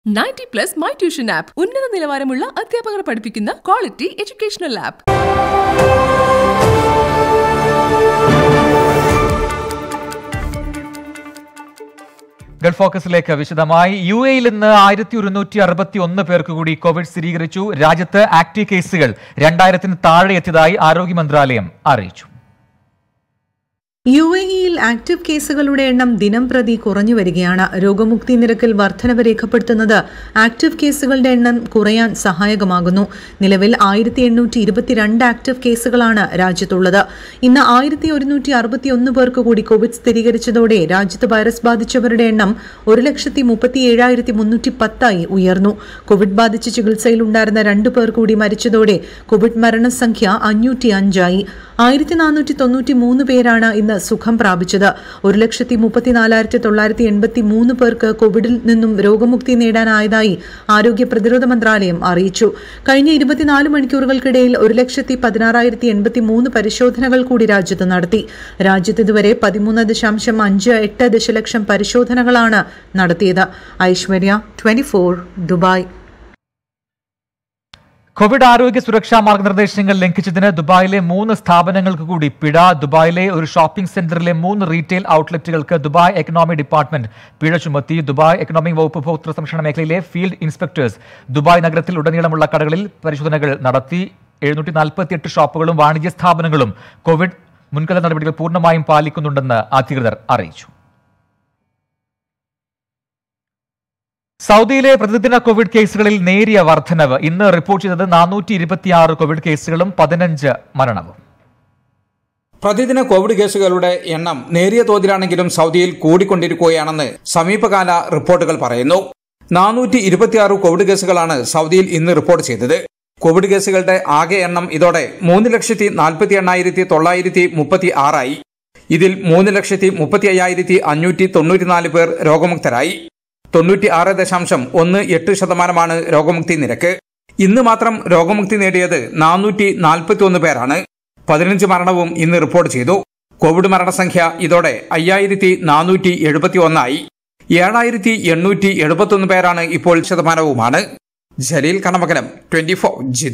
Ninety plus my tuition app ഉന്നത നിലവാരമുള്ള അധ്യാപകർ പഠിപ്പിക്കുന്ന ക്വാളിറ്റി എഡ്യൂക്കേഷണൽ ആപ്പ് ഗൾഫ് ഫോക്കസിലേക്ക് വിശദമായി യു എയിൽ ഇന്ന് ആയിരത്തി ഒരുന്നൂറ്റി അറുപത്തി ഒന്ന് പേർക്ക് കൂടി കോവിഡ് സ്ഥിരീകരിച്ചു രാജ്യത്ത് ആക്റ്റീവ് കേസുകൾ രണ്ടായിരത്തിന് താഴെ എത്തിയതായി ആരോഗ്യ മന്ത്രാലയം അറിയിച്ചു യു എ ഇയിൽ ആക്റ്റീവ് കേസുകളുടെ എണ്ണം ദിനം പ്രതി കുറഞ്ഞു വരികയാണ് രോഗമുക്തി നിരക്കിൽ വർധനവ് രേഖപ്പെടുത്തുന്നത് ആക്റ്റീവ് കേസുകളുടെ എണ്ണം കുറയാൻ സഹായകമാകുന്നു നിലവിൽ ആയിരത്തി എണ്ണൂറ്റി ഇരുപത്തിരണ്ട് ആക്റ്റീവ് കേസുകളാണ് രാജ്യത്തുള്ളത് ഇന്ന് ആയിരത്തി ഒരുന്നൂറ്റി അറുപത്തിയൊന്ന് പേർക്ക് കൂടി കോവിഡ് സ്ഥിരീകരിച്ചതോടെ രാജ്യത്ത് വൈറസ് ബാധിച്ചവരുടെ എണ്ണം ഒരു ലക്ഷത്തി മുപ്പത്തി ഏഴായിരത്തി മുന്നൂറ്റി പത്തായി ഉയർന്നു കോവിഡ് ബാധിച്ച് ചികിത്സയിലുണ്ടായിരുന്ന രണ്ടു പേർ കൂടി മരിച്ചതോടെ കോവിഡ് മരണസംഖ്യ അഞ്ഞൂറ്റി അഞ്ചായി ആയിരത്തി നാനൂറ്റി തൊണ്ണൂറ്റി മൂന്ന് പേരാണ് ഇന്ന് സുഖം പ്രാപിച്ചത് ഒരു ലക്ഷത്തി മുപ്പത്തിനാലായിരത്തി തൊള്ളായിരത്തി എൺപത്തി മൂന്ന് പേർക്ക് കോവിഡിൽ നിന്നും രോഗമുക്തി നേടാനായതായി ആരോഗ്യ പ്രതിരോധ മന്ത്രാലയം അറിയിച്ചു കഴിഞ്ഞ ഇരുപത്തിനാല് മണിക്കൂറുകൾക്കിടയിൽ ഒരു ലക്ഷത്തി പതിനാറായിരത്തി എൺപത്തി മൂന്ന് പരിശോധനകൾ കൂടി രാജ്യത്ത് നടത്തി രാജ്യത്ത് ഇതുവരെ പതിമൂന്ന് ദശാംശം അഞ്ച് എട്ട് ദശലക്ഷം പരിശോധനകളാണ് നടത്തിയത് Aishwarya twenty four Dubai covid ആരോഗ്യ സുരക്ഷാ മാർഗനിർദ്ദേശങ്ങൾ ലംഘിച്ചതിന് ദുബായിലെ മൂന്ന് സ്ഥാപനങ്ങൾക്ക് കൂടി പിഴ ദുബായിലെ ഒരു ഷോപ്പിംഗ് സെന്ററിലെ മൂന്ന് റീറ്റെയിൽ ഔട്ട്ലെറ്റുകൾക്ക് ദുബായ് എക്കണോമി ഡിപ്പാർട്ട്മെന്റ് പിഴ ചുമത്തി ദുബായ് എക്കണോമിക് വകുപ്പ് ഉപഭോക്തൃ സംരക്ഷണ മേഖലയിലെ ഫീൽഡ് ഇൻസ്പെക്ടേഴ്സ് ദുബായ് നഗരത്തിൽ ഉടനീളമുള്ള കടകളിൽ പരിശോധനകൾ നടത്തി എഴുന്നൂറ്റി നാൽപ്പത്തിയെട്ട് ഷോപ്പുകളും വാണിജ്യ സ്ഥാപനങ്ങളും കോവിഡ് മുൻകരുതൽ നടപടികൾ പൂർണ്ണമായും പാലിക്കുന്നുണ്ടെന്ന് അധികൃതർ അറിയിച്ചു സൗദിയിലെ പ്രതിദിന കോവിഡ് കേസുകളിൽ നേരിയ വർധനവ് ഇന്ന് റിപ്പോർട്ട് ചെയ്തത് നാനൂറ്റി ഇരുപത്തിയാറ് കോവിഡ് കേസുകളും പതിനഞ്ച് മരണവും പ്രതിദിന കോവിഡ് കേസുകളുടെ എണ്ണം നേരിയ തോതിലാണെങ്കിലും സൗദിയിൽ കൂടിക്കൊണ്ടിരിക്കുകയാണെന്ന് സമീപകാല റിപ്പോർട്ടുകൾ പറയുന്നു നാനൂറ്റി ഇരുപത്തിയാറ് കോവിഡ് കേസുകളാണ് സൗദിയിൽ ഇന്ന് റിപ്പോർട്ട് ചെയ്തത് കോവിഡ് കേസുകളുടെ ആകെ എണ്ണം ഇതോടെ മൂന്ന് ലക്ഷത്തി നാൽപ്പത്തി എണ്ണായിരത്തി തൊള്ളായിരത്തി മുപ്പത്തി ആറായി ഇതിൽ മൂന്ന് ലക്ഷത്തി മുപ്പത്തി അയ്യായിരത്തി അഞ്ഞൂറ്റി തൊണ്ണൂറ്റിനാല് പേർ രോഗമുക്തരായി തൊണ്ണൂറ്റി ആറ് ദശാംശം ഒന്ന് എട്ട് ശതമാനമാണ് രോഗമുക്തി നിരക്ക് ഇന്ന് മാത്രം രോഗമുക്തി നേടിയത് നാനൂറ്റി നാൽപ്പത്തി ഒന്ന് പേരാണ് പതിനഞ്ച് മരണവും ഇന്ന് റിപ്പോർട്ട് ചെയ്തു കോവിഡ് മരണസംഖ്യ ഇതോടെ അയ്യായിരത്തി നാനൂറ്റി എഴുപത്തി ഒന്നായി ഏഴായിരത്തി എണ്ണൂറ്റി എഴുപത്തൊന്ന് പേരാണ് ഇപ്പോൾ ശതമാനവുമാണ് Jaleel Kanamakalam twenty four Jeddah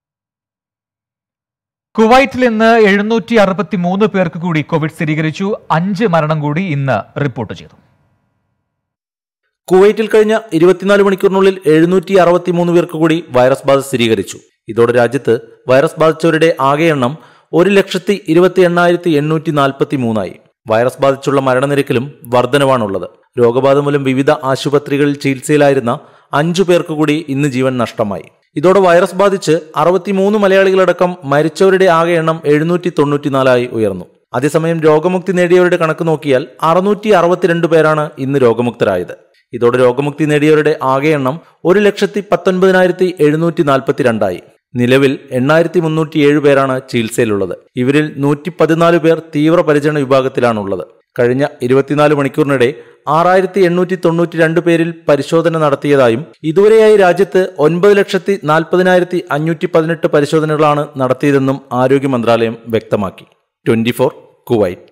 കുവൈറ്റിൽ ഇന്ന് എഴുന്നൂറ്റി അറുപത്തി മൂന്ന് പേർക്ക് കൂടി കോവിഡ് സ്ഥിരീകരിച്ചു അഞ്ച് മരണം കൂടി ഇന്ന് റിപ്പോർട്ട് ചെയ്തു കുവൈറ്റിൽ കഴിഞ്ഞ ഇരുപത്തിനാല് മണിക്കൂറിനുള്ളിൽ എഴുന്നൂറ്റി അറുപത്തിമൂന്ന് പേർക്ക് കൂടി വൈറസ് ബാധ സ്ഥിരീകരിച്ചു ഇതോടെ രാജ്യത്ത് വൈറസ് ബാധിച്ചവരുടെ ആകെ എണ്ണം ഒരു ലക്ഷത്തി ഇരുപത്തി എണ്ണായിരത്തി എണ്ണൂറ്റി നാൽപ്പത്തി മൂന്നായി വൈറസ് ബാധിച്ചുള്ള മരണനിരക്കിലും വർധനവാണുള്ളത് രോഗബാധ മൂലം വിവിധ ആശുപത്രികളിൽ ചികിത്സയിലായിരുന്ന അഞ്ചു പേർക്ക് കൂടി ഇന്ന് ജീവൻ നഷ്ടമായി ഇതോടെ വൈറസ് ബാധിച്ച് അറുപത്തിമൂന്ന് മലയാളികളടക്കം മരിച്ചവരുടെ ആകെ എണ്ണം എഴുന്നൂറ്റി തൊണ്ണൂറ്റിനാലായി ഉയർന്നു അതേസമയം രോഗമുക്തി നേടിയവരുടെ കണക്ക് നോക്കിയാൽ അറുന്നൂറ്റി അറുപത്തിരണ്ട് പേരാണ് ഇന്ന് രോഗമുക്തരായത് ഇതോടെ രോഗമുക്തി നേടിയവരുടെ ആകെ എണ്ണം ഒരു ലക്ഷത്തി പത്തൊൻപതിനായിരത്തി എഴുന്നൂറ്റി നാൽപ്പത്തിരണ്ടായി നിലവിൽ എണ്ണായിരത്തി മുന്നൂറ്റി ഏഴ് പേരാണ് ചികിത്സയിലുള്ളത് ഇവരിൽ നൂറ്റി പതിനാല് പേർ തീവ്രപരിചരണ വിഭാഗത്തിലാണുള്ളത് കഴിഞ്ഞ ഇരുപത്തിനാല് മണിക്കൂറിനിടെ ആറായിരത്തി എണ്ണൂറ്റി തൊണ്ണൂറ്റി രണ്ട് പേരിൽ പരിശോധന നടത്തിയതായും ഇതുവരെയായി രാജ്യത്ത് ഒൻപത് ലക്ഷത്തി നാൽപ്പതിനായിരത്തി അഞ്ഞൂറ്റി പതിനെട്ട് പരിശോധനകളാണ് നടത്തിയതെന്നും ആരോഗ്യ മന്ത്രാലയം വ്യക്തമാക്കി ട്വന്റി ഫോർ കുവൈറ്റ്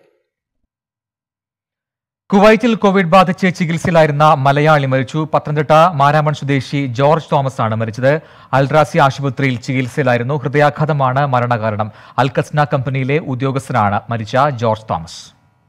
കുവൈറ്റിൽ കോവിഡ് ബാധിച്ച് ചികിത്സയിലായിരുന്ന മലയാളി മരിച്ചു പത്തനംതിട്ട മാരാമൺ സ്വദേശി ജോർജ് തോമസ് ആണ് മരിച്ചത് അൽറാസി ആശുപത്രിയിൽ ചികിത്സയിലായിരുന്നു ഹൃദയാഘാതമാണ് മരണകാരണം അൽക്കസ്ന കമ്പനിയിലെ ഉദ്യോഗസ്ഥനാണ് മരിച്ച ജോർജ് തോമസ്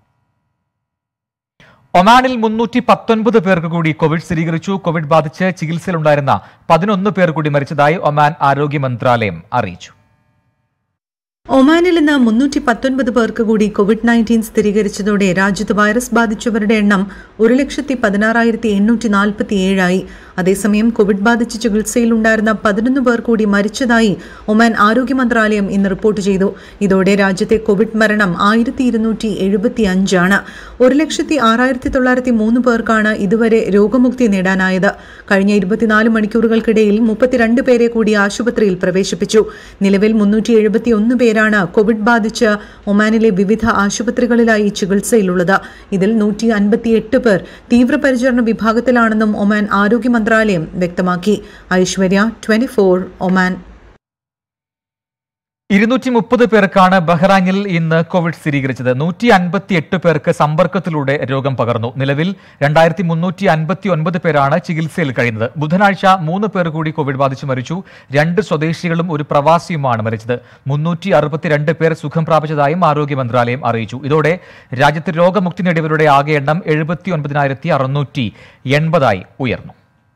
ഒമാനിൽ മുന്നൂറ്റി പത്തൊൻപത് പേർക്ക് കൂടി കോവിഡ് സ്ഥിരീകരിച്ചു കോവിഡ് ബാധിച്ച് ചികിത്സയിലുണ്ടായിരുന്ന പതിനൊന്ന് പേർ കൂടി മരിച്ചതായി ഒമാൻ ആരോഗ്യ മന്ത്രാലയം അറിയിച്ചു ഒമാനിൽ ഇന്ന് മുന്നൂറ്റി പത്തൊൻപത് പേർക്ക് കൂടി കോവിഡ് നയൻറ്റീൻ സ്ഥിരീകരിച്ചതോടെ രാജ്യത്ത് വൈറസ് ബാധിച്ചവരുടെ എണ്ണം ഒരു ലക്ഷത്തി പതിനാറായിരത്തി എണ്ണൂറ്റി നാൽപ്പത്തി ഏഴായി അതേസമയം കോവിഡ് ബാധിച്ച് ചികിത്സയിലുണ്ടായിരുന്ന പതിനൊന്ന് പേർ കൂടി മരിച്ചതായി ഒമാൻ ആരോഗ്യ മന്ത്രാലയം ഇന്ന് റിപ്പോർട്ട് ചെയ്തു ഇതോടെ രാജ്യത്തെ കോവിഡ് മരണം ആയിരത്തി ഇരുന്നൂറ്റി എഴുപത്തി അഞ്ചാണ് ഒരു ലക്ഷത്തി ആറായിരത്തി തൊള്ളായിരത്തി മൂന്ന് പേർക്കാണ് ഇതുവരെ രോഗമുക്തി നേടാനായത് കഴിഞ്ഞ ഇരുപത്തിനാല് മണിക്കൂറുകൾക്കിടയിൽ മുപ്പത്തിരണ്ട് പേരെ കൂടി ആശുപത്രിയിൽ പ്രവേശിപ്പിച്ചു നിലവിൽ മുന്നൂറ്റി എഴുപത്തി ഒന്ന് പേരാണ് കോവിഡ് ബാധിച്ച് ഒമാനിലെ വിവിധ ആശുപത്രികളിലായി ചികിത്സയിലുള്ളത് ഇതിൽ നൂറ്റി അൻപത്തിയെട്ട് പേർ തീവ്രപരിചരണ വിഭാഗത്തിലാണെന്നും ഒമാൻ ആരോഗ്യ മന്ത്രാലയം വ്യക്തമാക്കി ഐശ്വര്യ ട്വന്റി ഫോർ ഒമാൻ ഇരുന്നൂറ്റി മുപ്പത് പേർക്കാണ് ബഹ്റാനിൽ ഇന്ന് കോവിഡ് സ്ഥിരീകരിച്ചത് നൂറ്റി അൻപത്തി എട്ട് പേർക്ക് സമ്പർക്കത്തിലൂടെ രോഗം പകർന്നു നിലവിൽ രണ്ടായിരത്തി മുന്നൂറ്റി അൻപത്തി ഒൻപത് പേരാണ് ചികിത്സയിൽ കഴിയുന്നത് ബുധനാഴ്ച മൂന്ന് പേർ കൂടി കോവിഡ് ബാധിച്ച് മരിച്ചു രണ്ട് സ്വദേശികളും ഒരു പ്രവാസിയുമാണ് മരിച്ചത് മുന്നൂറ്റി അറുപത്തിരണ്ട് പേർ സുഖം പ്രാപിച്ചതായും ആരോഗ്യ മന്ത്രാലയം അറിയിച്ചു ഇതോടെ രാജ്യത്ത് രോഗമുക്തി നേടിയവരുടെ ആകെ എണ്ണം എഴുപത്തി ഒൻപതിനായിരത്തി അറുന്നൂറ്റി എൺപതായി ഉയർന്നു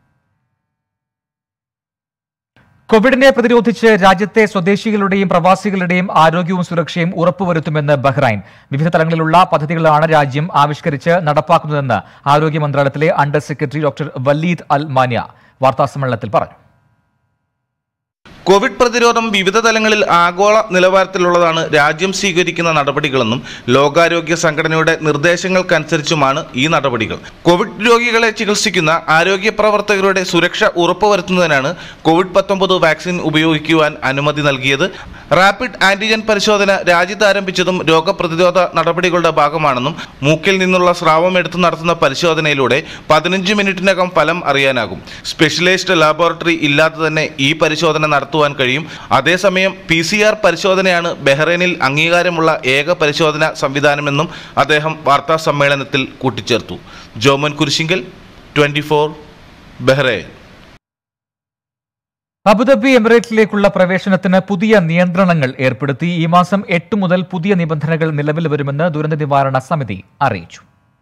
കോവിഡിനെ പ്രതിരോധിച്ച് രാജ്യത്തെ സ്വദേശികളുടെയും പ്രവാസികളുടെയും ആരോഗ്യവും സുരക്ഷയും ഉറപ്പുവരുത്തുമെന്ന് ബഹ്റൈൻ വിവിധ തലങ്ങളിലുള്ള പദ്ധതികളാണ് രാജ്യം ആവിഷ്കരിച്ച് നടപ്പാക്കുന്നതെന്ന് ആരോഗ്യ മന്ത്രാലയത്തിലെ under secretary doctor Waleed Al Manea വാർത്താസമ്മേളനത്തിൽ പറഞ്ഞു കോവിഡ് പ്രതിരോധം വിവിധ തലങ്ങളിൽ ആഗോള നിലവാരത്തിലുള്ളതാണ് രാജ്യം സ്വീകരിക്കുന്ന നടപടികളെന്നും ലോകാരോഗ്യ സംഘടനയുടെ നിർദ്ദേശങ്ങൾക്കനുസരിച്ചുമാണ് ഈ നടപടികൾ കോവിഡ് രോഗികളെ ചികിത്സിക്കുന്ന ആരോഗ്യ പ്രവർത്തകരുടെ സുരക്ഷ ഉറപ്പുവരുത്തുന്നതിനാണ് കോവിഡ് പത്തൊമ്പത് വാക്സിൻ ഉപയോഗിക്കുവാൻ അനുമതി നൽകിയത് റാപ്പിഡ് ആന്റിജൻ പരിശോധന രാജ്യത്ത് ആരംഭിച്ചതും രോഗപ്രതിരോധ നടപടികളുടെ ഭാഗമാണെന്നും മൂക്കിൽ നിന്നുള്ള സ്രാവം എടുത്തു നടത്തുന്ന പരിശോധനയിലൂടെ പതിനഞ്ച് മിനിറ്റിനകം ഫലം അറിയാനാകും സ്പെഷ്യലൈസ്ഡ് ലാബോറട്ടറി ഇല്ലാതെ തന്നെ ഈ പരിശോധന നടത്തുവാൻ കഴിയും അതേസമയം പി സി ആർ പരിശോധനയാണ് ബഹ്റൈനിൽ അംഗീകാരമുള്ള ഏക പരിശോധന സംവിധാനമെന്നും അദ്ദേഹം വാർത്താ സമ്മേളനത്തിൽ കൂട്ടിച്ചേർത്തു Joman Kurisingal twenty four Bahrain Abu Dhabi എമിറേറ്റിലേക്കുള്ള പ്രവേശനത്തിന് പുതിയ നിയന്ത്രണങ്ങൾ ഏർപ്പെടുത്തി ഈ മാസം എട്ട് മുതൽ പുതിയ നിബന്ധനകൾ നിലവിൽ വരുമെന്ന് ദുരന്ത നിവാരണ സമിതി അറിയിച്ചു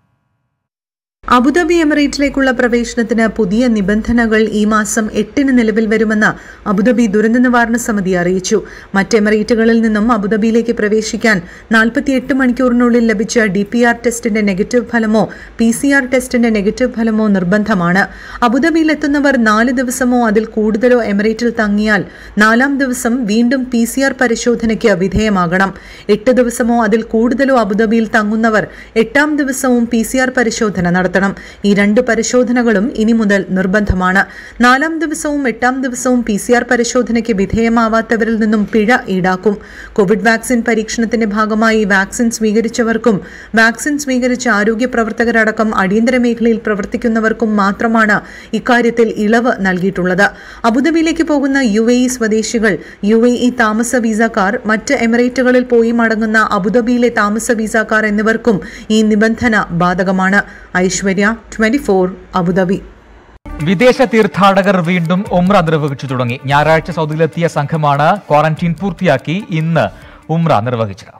അബുദാബി എമിറേറ്റിലേക്കുള്ള പ്രവേശനത്തിന് പുതിയ നിബന്ധനകൾ ഈ മാസം എട്ടിന് നിലവിൽ വരുമെന്ന് അബുദാബി ദുരന്ത നിവാരണ സമിതി അറിയിച്ചു മറ്റ് എമിറേറ്റുകളിൽ നിന്നും അബുദാബിയിലേക്ക് പ്രവേശിക്കാൻ നാൽപ്പത്തിയെട്ട് മണിക്കൂറിനുള്ളിൽ ലഭിച്ച ഡി പി ആർ ടെസ്റ്റിന്റെ നെഗറ്റീവ് ഫലമോ പി സി ആർ ടെസ്റ്റിന്റെ നെഗറ്റീവ് ഫലമോ നിർബന്ധമാണ് അബുദാബിയിൽ എത്തുന്നവർ നാല് ദിവസമോ അതിൽ കൂടുതലോ എമിറേറ്റിൽ തങ്ങിയാൽ നാലാം ദിവസം വീണ്ടും പി സി ആർ പരിശോധനയ്ക്ക് വിധേയമാകണം എട്ട് ദിവസമോ അതിൽ കൂടുതലോ അബുദാബിയിൽ തങ്ങുന്നവർ എട്ടാം ദിവസവും പി സി ആർ പരിശോധന നടത്തണം ഈ രണ്ട് പരിശോധനകളും ഇനി മുതൽ നിർബന്ധമാണ് നാലാം ദിവസവും എട്ടാം ദിവസവും പി സി ആർ പരിശോധനയ്ക്ക് വിധേയമാവാത്തവരിൽ നിന്നും പിഴ ഈടാക്കും കോവിഡ് വാക്സിൻ പരീക്ഷണത്തിന്റെ ഭാഗമായി വാക്സിൻ സ്വീകരിച്ചവർക്കും വാക്സിൻ സ്വീകരിച്ച ആരോഗ്യ പ്രവർത്തകരടക്കം അടിയന്തര മേഖലയിൽ പ്രവർത്തിക്കുന്നവർക്കും മാത്രമാണ് ഇക്കാര്യത്തിൽ ഇളവ് നൽകിയിട്ടുള്ളത് അബുദാബിയിലേക്ക് പോകുന്ന യു എ ഇ സ്വദേശികൾ യു എ ഇ താമസ വിസക്കാർ മറ്റ് എമിറേറ്റുകളിൽ പോയി മടങ്ങുന്ന അബുദാബിയിലെ താമസ വിസക്കാർ എന്നിവർക്കും ഈ നിബന്ധന ബാധകമാണ് ഐശ്വര്യ ട്വന്റി ഫോർ അബുദാബി വിദേശ തീർത്ഥാടകർ വീണ്ടും ഉംറ നിർവഹിച്ചു തുടങ്ങി ഞായറാഴ്ച സൗദിയിലെത്തിയ സംഘമാണ് ക്വാറന്റീൻ പൂർത്തിയാക്കി ഇന്ന് ഉംറ നിർവഹിച്ചത്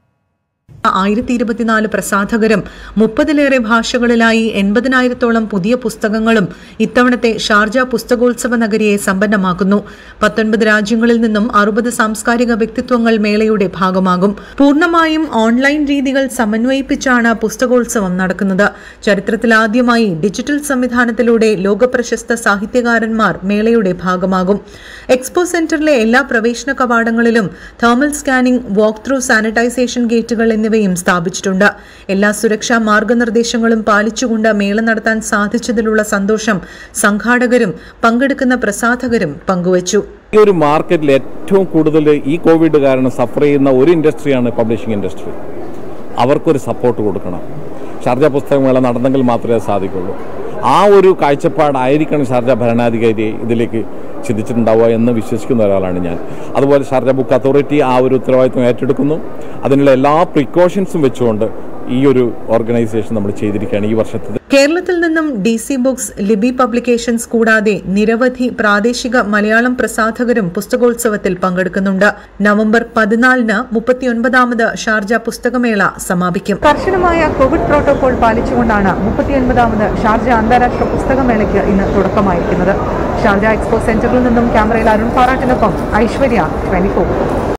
ആയിരത്തി ഇരുപത്തിനാല് പ്രസാധകരും മുപ്പതിലേറെ ഭാഷകളിലായി എൺപതിനായിരത്തോളം പുതിയ പുസ്തകങ്ങളും ഇത്തവണത്തെ ഷാർജ പുസ്തകോത്സവ നഗരിയെ സമ്പന്നമാക്കുന്നു പത്തൊൻപത് രാജ്യങ്ങളിൽ നിന്നും അറുപത് സാംസ്കാരിക വ്യക്തിത്വങ്ങൾ മേളയുടെ ഭാഗമാകും പൂർണ്ണമായും ഓൺലൈൻ രീതികൾ സമന്വയിപ്പിച്ചാണ് പുസ്തകോത്സവം നടക്കുന്നത് ചരിത്രത്തിലാദ്യമായി ഡിജിറ്റൽ സംവിധാനത്തിലൂടെ ലോകപ്രശസ്ത സാഹിത്യകാരന്മാർ മേളയുടെ ഭാഗമാകും എക്സ്പോ സെന്ററിലെ എല്ലാ പ്രവേശന കവാടങ്ങളിലും thermal scanning walk through sanitization ഗേറ്റുകൾ എന്നിവയും സ്ഥാപിച്ചിട്ടുണ്ട് എല്ലാ സുരക്ഷാ മാർഗനിർദ്ദേശങ്ങളും പാലിച്ചുകൊണ്ട് മേള നടത്താൻ സാധിച്ചതിലുള്ള സന്തോഷം സംഘാടകരും പങ്കെടുക്കുന്ന പ്രസാധകരും പങ്കുവച്ചു ഈ ഒരു മാർക്കറ്റിൽ ഏറ്റവും കൂടുതൽ ഈ കോവിഡ് കാരണം സഫർ ചെയ്യുന്ന ഒരു ഇൻഡസ്ട്രിയാണ് പബ്ലിഷിംഗ് ഇൻഡസ്ട്രി അവർക്കൊരു സപ്പോർട്ട് കൊടുക്കണം ഷാർജ പുസ്തകമേള നടന്നെങ്കിൽ മാത്രമേ അത് സാധിക്കുള്ളൂ ആ ഒരു കാഴ്ചപ്പാടായിരിക്കണം ഷാർജ ഭരണാധികാരി ഇതിലേക്ക് ചിന്തിച്ചിട്ടുണ്ടാവുക എന്ന് വിശ്വസിക്കുന്ന ഒരാളാണ് ഞാൻ അതുപോലെ ഷാർജ ബുക്ക് അതോറിറ്റി ആ ഒരു ഉത്തരവാദിത്വം ഏറ്റെടുക്കുന്നു അതിനുള്ള എല്ലാ പ്രിക്കോഷൻസും വെച്ചുകൊണ്ട് ഈ ഒരു ഓർഗനൈസേഷൻ നമ്മൾ ചെയ്തിരിക്കുകയാണ് ഈ വർഷത്തെ കേരളത്തിൽ നിന്നും D C books Lipi publications കൂടാതെ നിരവധി പ്രാദേശിക മലയാളം പ്രസാധകരും പുസ്തകോത്സവത്തിൽ പങ്കെടുക്കുന്നുണ്ട് നവംബർ പതിനാലിന് മുപ്പത്തിയൊൻപതാമത് ഷാർജ പുസ്തകമേള സമാപിക്കും കർശനമായ കോവിഡ് പ്രോട്ടോകോൾ പാലിച്ചുകൊണ്ടാണ് മുപ്പത്തിയൊൻപതാമത് ഷാർജ അന്താരാഷ്ട്ര പുസ്തകമേളയ്ക്ക് ഇന്ന് തുടക്കമായിരിക്കുന്നത് ഷാർജ എക്സ്പോ സെന്ററിൽ നിന്നും ക്യാമറയിൽ അരുൺ പാറാട്ടിനൊപ്പം ഐശ്വര്യ ട്വന്റി ഫോർ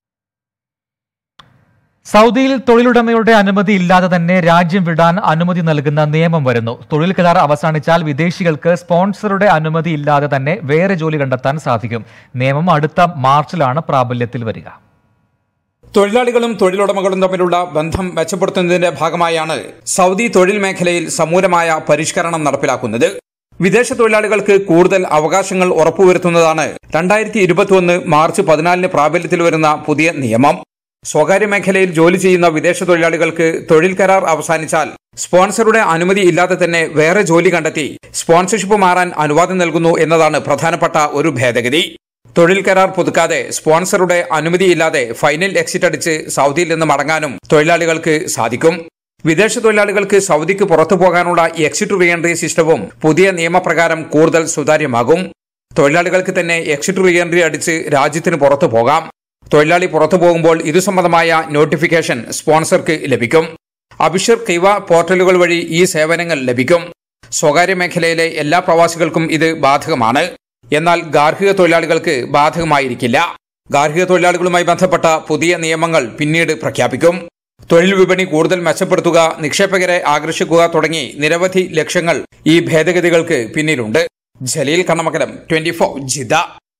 സൗദിയിൽ തൊഴിലുടമയുടെ അനുമതി ഇല്ലാതെ തന്നെ രാജ്യം വിടാൻ അനുമതി നൽകുന്ന നിയമം വരുന്നു തൊഴിൽ കരാർ അവസാനിച്ചാൽ വിദേശികൾക്ക് സ്പോൺസറുടെ അനുമതി ഇല്ലാതെ തന്നെ വേറെ ജോലി കണ്ടെത്താൻ സാധിക്കും നിയമം അടുത്ത മാർച്ചിലാണ് പ്രാബല്യത്തിൽ വരിക തൊഴിലാളികളും തൊഴിലുടമകളും തമ്മിലുള്ള ബന്ധം മെച്ചപ്പെടുത്തുന്നതിന്റെ ഭാഗമായാണ് സൗദി തൊഴിൽ മേഖലയിൽ സമൂലമായ പരിഷ്കരണം നടപ്പിലാക്കുന്നത് വിദേശ തൊഴിലാളികൾക്ക് കൂടുതൽ അവകാശങ്ങൾ ഉറപ്പുവരുത്തുന്നതാണ് രണ്ടായിരത്തി ഇരുപത്തിയൊന്ന് മാർച്ച് പതിനാലിന് പ്രാബല്യത്തിൽ വരുന്ന പുതിയ നിയമം സ്വകാര്യ മേഖലയിൽ ജോലി ചെയ്യുന്ന വിദേശ തൊഴിലാളികൾക്ക് തൊഴിൽ കരാർ അവസാനിച്ചാൽ സ്പോൺസറുടെ അനുമതി ഇല്ലാതെ തന്നെ വേറെ ജോലി കണ്ടെത്തി സ്പോൺസർഷിപ്പ് മാറാൻ അനുവാദം നൽകുന്നു എന്നതാണ് പ്രധാനപ്പെട്ട ഒരു ഭേദഗതി തൊഴിൽ കരാർ പുതുക്കാതെ സ്പോൺസറുടെ അനുമതിയില്ലാതെ ഫൈനൽ എക്സിറ്റ് അടിച്ച് സൗദിയിൽ നിന്ന് മടങ്ങാനും തൊഴിലാളികൾക്ക് സാധിക്കും വിദേശ തൊഴിലാളികൾക്ക് സൗദിക്ക് പുറത്തു പോകാനുള്ള എക്സിറ്റ് റീഎൻട്രി സിസ്റ്റവും പുതിയ നിയമപ്രകാരം കൂടുതൽ സുതാര്യമാകും തൊഴിലാളികൾക്ക് തന്നെ എക്സിറ്റ് റീഎൻട്രി അടിച്ച് രാജ്യത്തിന് പുറത്തു പോകാം തൊഴിലാളി പുറത്തു പോകുമ്പോൾ ഇതു സംബന്ധമായ നോട്ടിഫിക്കേഷൻ സ്പോൺസർക്ക് ലഭിക്കും അബിഷർ കിവ പോർട്ടലുകൾ വഴി ഈ സേവനങ്ങൾ ലഭിക്കും സ്വകാര്യ മേഖലയിലെ എല്ലാ പ്രവാസികൾക്കും ഇത് ബാധകമാണ് എന്നാൽ ഗാർഹിക തൊഴിലാളികൾക്ക് ബാധകമായിരിക്കില്ല ഗാർഹിക തൊഴിലാളികളുമായി ബന്ധപ്പെട്ട പുതിയ നിയമങ്ങൾ പിന്നീട് പ്രഖ്യാപിക്കും തൊഴിൽ വിപണി കൂടുതൽ മെച്ചപ്പെടുത്തുക നിക്ഷേപകരെ ആകർഷിക്കുക തുടങ്ങി നിരവധി ലക്ഷ്യങ്ങൾ ഈ ഭേദഗതികൾക്ക് പിന്നിലുണ്ട് Jaleel Kannamakalam twenty four Jeddah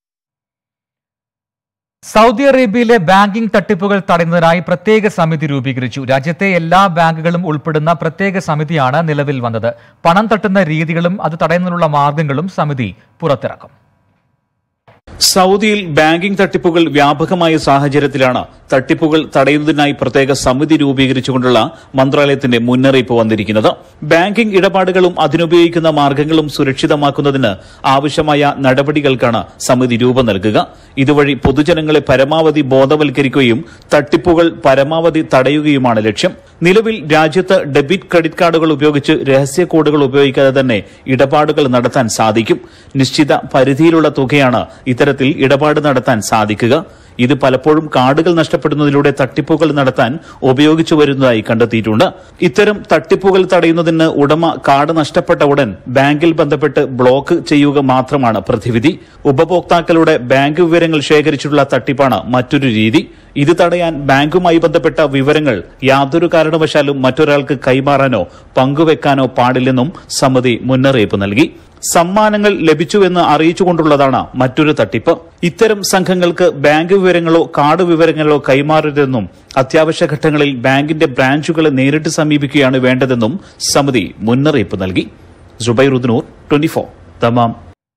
Saudi അറേബ്യയിലെ ബാങ്കിംഗ് തട്ടിപ്പുകൾ തടയുന്നതിനായി പ്രത്യേക സമിതി രൂപീകരിച്ചു രാജ്യത്തെ എല്ലാ ബാങ്കുകളും ഉൾപ്പെടുന്ന പ്രത്യേക സമിതിയാണ് നിലവിൽ വന്നത് പണം തട്ടുന്ന രീതികളും അത് തടയുന്നതിനുള്ള മാർഗങ്ങളും സമിതി പുറത്തിറക്കും സൗദിയിൽ ബാങ്കിംഗ് തട്ടിപ്പുകൾ വ്യാപകമായ സാഹചര്യത്തിലാണ് തട്ടിപ്പുകൾ തടയുന്നതിനായി പ്രത്യേക സമിതി രൂപീകരിച്ചുകൊണ്ടുള്ള മന്ത്രാലയത്തിന്റെ മുന്നറിയിപ്പ് വന്നിരിക്കുന്നത് ബാങ്കിംഗ് ഇടപാടുകളും അതിനുപയോഗിക്കുന്ന മാർഗങ്ങളും സുരക്ഷിതമാക്കുന്നതിന് ആവശ്യമായ നടപടികൾക്കാണ് സമിതി രൂപം നൽകുക ഇതുവഴി പൊതുജനങ്ങളെ പരമാവധി ബോധവൽക്കരിക്കുകയും തട്ടിപ്പുകൾ പരമാവധി തടയുകയുമാണ് ലക്ഷ്യം നിലവിൽ രാജ്യത്ത് ഡെബിറ്റ് ക്രെഡിറ്റ് കാർഡുകൾ ഉപയോഗിച്ച് രഹസ്യ കോഡുകൾ ഉപയോഗിക്കാതെ തന്നെ ഇടപാടുകൾ നടത്താൻ സാധിക്കും നിശ്ചിത പരിധിയിലുള്ള തുകയാണ് ഇത്തരത്തിൽ ഇടപാട് നടത്താൻ സാധിക്കുക ഇത് പലപ്പോഴും കാർഡുകൾ നഷ്ടപ്പെടുന്നതിലൂടെ തട്ടിപ്പുകൾ നടത്താൻ ഉപയോഗിച്ചു വരുന്നതായി കണ്ടെത്തിയിട്ടുണ്ട് ഇത്തരം തട്ടിപ്പുകൾ തടയുന്നതിന് ഉടമ കാർഡ് നഷ്ടപ്പെട്ട ഉടൻ ബാങ്കിൽ ബന്ധപ്പെട്ട് ബ്ലോക്ക് ചെയ്യുക മാത്രമാണ് പ്രതിവിധി ഉപഭോക്താക്കളുടെ ബാങ്ക് വിവരങ്ങൾ ശേഖരിച്ചിട്ടുള്ള തട്ടിപ്പാണ് മറ്റൊരു രീതി ഇത് തടയാൻ ബാങ്കുമായി ബന്ധപ്പെട്ട വിവരങ്ങൾ യാതൊരു കാരണവശാലും മറ്റൊരാൾക്ക് കൈമാറാനോ പങ്കുവെക്കാനോ പാടില്ലെന്നും സമിതി മുന്നറിയിപ്പ് നൽകി സമ്മാനങ്ങൾ ലഭിച്ചുവെന്ന് അറിയിച്ചുകൊണ്ടുള്ളതാണ് മറ്റൊരു തട്ടിപ്പ് ഇത്തരം സംഘങ്ങൾക്ക് ബാങ്ക് വിവരങ്ങളോ കാർഡ് വിവരങ്ങളോ കൈമാറരുതെന്നും അത്യാവശ്യ ഘട്ടങ്ങളിൽ ബാങ്കിന്റെ ബ്രാഞ്ചുകളെ നേരിട്ട് സമീപിക്കുകയാണ് വേണ്ടതെന്നും സമിതി മുന്നറിയിപ്പ് നൽകി ജുബൈറുദ്നൂർ ട്വന്റി ഫോർ തമാം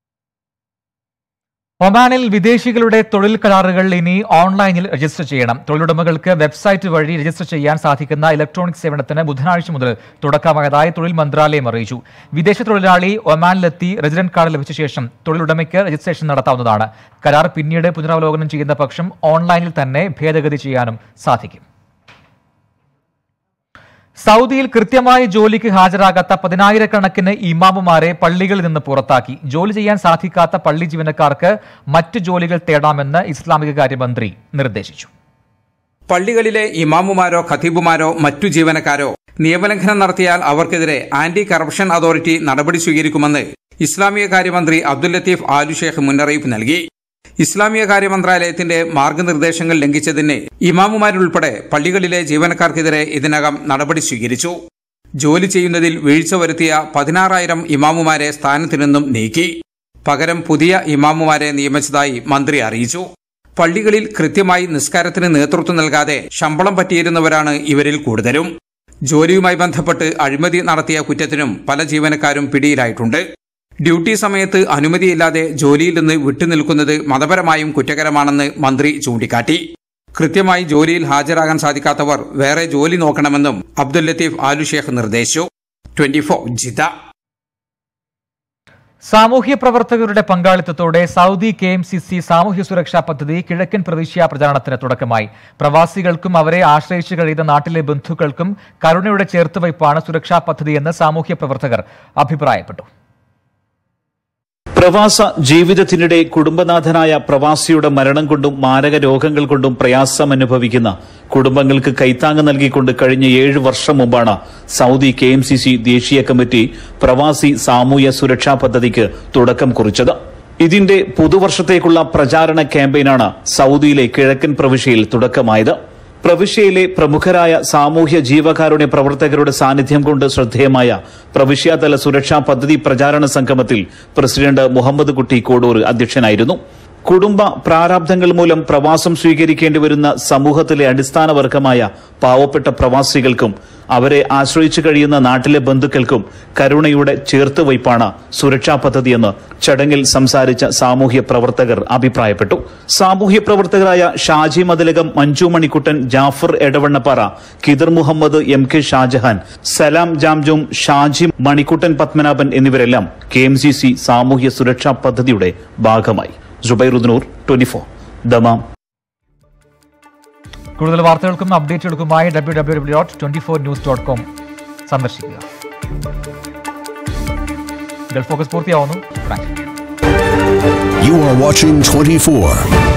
ഒമാനിൽ വിദേശികളുടെ തൊഴിൽ കരാറുകൾ ഇനി ഓൺലൈനിൽ രജിസ്റ്റർ ചെയ്യണം തൊഴിലുടമകൾക്ക് വെബ്സൈറ്റ് വഴി രജിസ്റ്റർ ചെയ്യാൻ സാധിക്കുന്ന ഇലക്ട്രോണിക് സേവനത്തിന് ബുധനാഴ്ച മുതൽ തുടക്കമായതായി തൊഴിൽ മന്ത്രാലയം അറിയിച്ചു വിദേശ തൊഴിലാളി ഒമാനിലെത്തി റെസിഡന്റ് കാർഡ് ലഭിച്ച ശേഷം തൊഴിലുടമയ്ക്ക് രജിസ്ട്രേഷൻ നടത്താവുന്നതാണ് കരാർ പിന്നീട് പുനരവലോകനം ചെയ്യുന്ന പക്ഷം ഓൺലൈനിൽ തന്നെ ഭേദഗതി ചെയ്യാനും സാധിക്കും സൗദിയിൽ കൃത്യമായി ജോലിക്ക് ഹാജരാകാത്ത പതിനായിരക്കണക്കിന് ഇമാമുമാരെ പള്ളികളിൽ നിന്ന് പുറത്താക്കി ജോലി ചെയ്യാൻ സാധിക്കാത്ത പള്ളി ജീവനക്കാർക്ക് മറ്റു ജോലികൾ തേടാമെന്ന് ഇസ്ലാമിക കാര്യമന്ത്രി നിർദ്ദേശിച്ചു പള്ളികളിലെ ഇമാമുമാരോ ഖതീബുമാരോ മറ്റു ജീവനക്കാരോ നിയമലംഘനം നടത്തിയാൽ അവർക്കെതിരെ ആന്റി കറപ്ഷൻ അതോറിറ്റി നടപടി സ്വീകരിക്കുമെന്ന് ഇസ്ലാമിക കാര്യമന്ത്രി അബ്ദുൽ ലത്തീഫ് ആലുഷേഖ് മുന്നറിയിപ്പ് നൽകി ഇസ്ലാമിക കാര്യ മന്ത്രാലയത്തിന്റെ മാർഗനിർദ്ദേശങ്ങൾ ലംഘിച്ചതിന് ഇമാമുമാരുൾപ്പെടെ പള്ളികളിലെ ജീവനക്കാർക്കെതിരെ ഇതിനകം നടപടി സ്വീകരിച്ചു ജോലി ചെയ്യുന്നതിൽ വീഴ്ച വരുത്തിയ പതിനാറായിരം ഇമാമുമാരെ സ്ഥാനത്തു നിന്നും നീക്കി പകരം പുതിയ ഇമാമുമാരെ നിയമിച്ചതായി മന്ത്രി അറിയിച്ചു പള്ളികളിൽ കൃത്യമായി നിസ്കാരത്തിന് നേതൃത്വം നൽകാതെ ശമ്പളം പറ്റിയിരുന്നവരാണ് ഇവരിൽ കൂടുതലും ജോലിയുമായി ബന്ധപ്പെട്ട് അഴിമതി നടത്തിയ കുറ്റത്തിനും പല ജീവനക്കാരും പിടിയിലായിട്ടുണ്ട് ഡ്യൂട്ടി സമയത്ത് അനുമതിയില്ലാതെ ജോലിയിൽ നിന്ന് വിട്ടുനിൽക്കുന്നത് മതപരമായും കുറ്റകരമാണെന്ന് മന്ത്രി ചൂണ്ടിക്കാട്ടി കൃത്യമായി ജോലിയിൽ ഹാജരാകാൻ സാധിക്കാത്തവർ വേറെ ജോലി നോക്കണമെന്നും അബ്ദുൽ ലത്തീഫ് ആലുഷേഖ് നിർദ്ദേശിച്ചു ട്വന്റി ഫോർ ജിദ സാമൂഹ്യ പ്രവർത്തകരുടെ പങ്കാളിത്തത്തോടെ Saudi K M C C സാമൂഹ്യ സുരക്ഷാ പദ്ധതി കിഴക്കൻ പ്രവിശ്യ പ്രചാരണത്തിന് തുടക്കമായി പ്രവാസികൾക്കും അവരെ ആശ്രയിച്ചു കഴിയുന്ന നാട്ടിലെ ബന്ധുക്കൾക്കും കരുണയുടെ ചേർത്തുവയ്പ്പാണ് സുരക്ഷാ പദ്ധതിയെന്ന് സാമൂഹ്യ പ്രവർത്തകർ അഭിപ്രായപ്പെട്ടു പ്രവാസ ജീവിതത്തിനിടെ കുടുംബനാഥനായ പ്രവാസിയുടെ മരണം കൊണ്ടും മാരക രോഗങ്ങൾ കൊണ്ടും പ്രയാസം അനുഭവിക്കുന്ന കുടുംബങ്ങൾക്ക് കൈത്താങ്ങ് നൽകിക്കൊണ്ട് കഴിഞ്ഞ ഏഴ് വർഷം മുമ്പാണ് Saudi K M C C ദേശീയ കമ്മിറ്റി പ്രവാസി സാമൂഹ്യ സുരക്ഷാ പദ്ധതിക്ക് തുടക്കം കുറിച്ചത് ഇതിന്റെ പുതുവർഷത്തേക്കുള്ള പ്രചാരണ ക്യാമ്പയിനാണ് സൗദിയിലെ കിഴക്കൻ പ്രവിശ്യയിൽ തുടക്കമായത് പ്രവിശ്യയിലെ പ്രമുഖരായ സാമൂഹ്യ ജീവകാരുണ്യ പ്രവർത്തകരുടെ സാന്നിധ്യം കൊണ്ട് ശ്രദ്ധേയമായ പ്രവിശ്യാതല സുരക്ഷാ പദ്ധതി പ്രചാരണ സംഗമത്തിൽ പ്രസിഡന്റ് മുഹമ്മദ് കുട്ടി കോടൂർ അധ്യക്ഷനായിരുന്നു കുടുംബ പ്രാരാബ്ധങ്ങൾ മൂലം പ്രവാസം സ്വീകരിക്കേണ്ടി വരുന്ന സമൂഹത്തിലെ അടിസ്ഥാന വർഗമായ പാവപ്പെട്ട പ്രവാസികൾക്കും അവരെ ആശ്രയിച്ചു കഴിയുന്ന നാട്ടിലെ ബന്ധുക്കൾക്കും കരുണയുടെ ചേർത്തുവയ്പ്പാണ് സുരക്ഷാ പദ്ധതിയെന്ന് ചടങ്ങിൽ സംസാരിച്ച സാമൂഹ്യ പ്രവർത്തകർ അഭിപ്രായപ്പെട്ടു സാമൂഹ്യ പ്രവർത്തകരായ Shaji Mathilakam Manju Manikuttan Jafar Edavannappara Kidar Muhammad M K Shajahan Salam Jamjoom Shaji Manikuttan Padmanabhan എന്നിവരെല്ലാം കെ എം സി സി സാമൂഹ്യ സുരക്ഷാ പദ്ധതിയുടെ ഭാഗമായി ജുബൈറുദ്നൂർ ട്വന്റി ഫോർ ദമാം കൂടുതൽ വാർത്തകൾക്കും അപ്ഡേറ്റുകൾക്കുമായി W W W dot twenty four news dot com സന്ദർശിക്കുക ഗൾഫ് ഫോക്കസ് പൂർത്തിയാവുന്നു thank you You are watching 24.